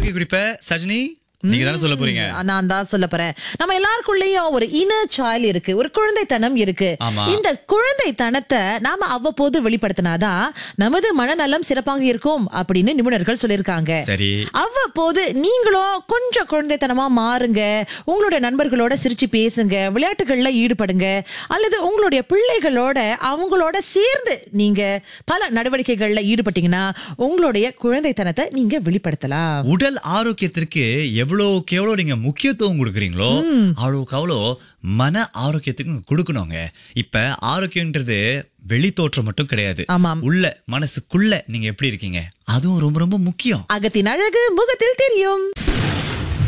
Copy குடிப்ப Sajini நீங்க தானே சொல்ல போறீங்க நான் தான் சொல்ல போறேன் நம்ம எல்லாருக்குள்ளயும் ஒரு இன்னர் சாயல் இருக்கு ஒரு குழந்தைத்தனம் இருக்கு ஆமா. இந்த குழந்தைத்தனத்தை நாம அவ்வப்போது வெளிப்படுத்தினாதான் நமது மனநலம் சிறப்பாக இருக்கும் அப்படின்னு நிபுணர்கள் சொல்லியிருக்காங்க சரி அவ்வப்போது நீங்களும் கொஞ்சம் குழந்தைத்தனமா மாறுங்க உங்களுடைய நண்பர்களோட சிரிச்சு பேசுங்க விளையாட்டுகள்ல ஈடுபடுங்க அல்லது உங்களுடைய பிள்ளைகளோட அவங்களோட சேர்ந்து நீங்க பல நடவடிக்கைகள்ல ஈடுபட்டீங்கன்னா உங்களுடைய குழந்தைத்தனத்தை நீங்க வெளிப்படுத்தலாம் உடல் ஆரோக்கியத்திற்கு எவ்வளவுக்கு எவ்வளவு நீங்க முக்கியத்துவம் கொடுக்குறீங்களோ அவ்வளவுக்கு அவ்வளோ மன ஆரோக்கியத்துக்கு கொடுக்கணுங்க இப்ப ஆரோக்கியம்ன்றது வெளி தோற்றம் மட்டும் கிடையாது ஆமாம். உள்ள மனசுக்குள்ள நீங்க எப்படி இருக்கீங்க அதுவும் ரொம்ப ரொம்ப முக்கியம் அகத்தின் அழகு முகத்தில் தெரியும்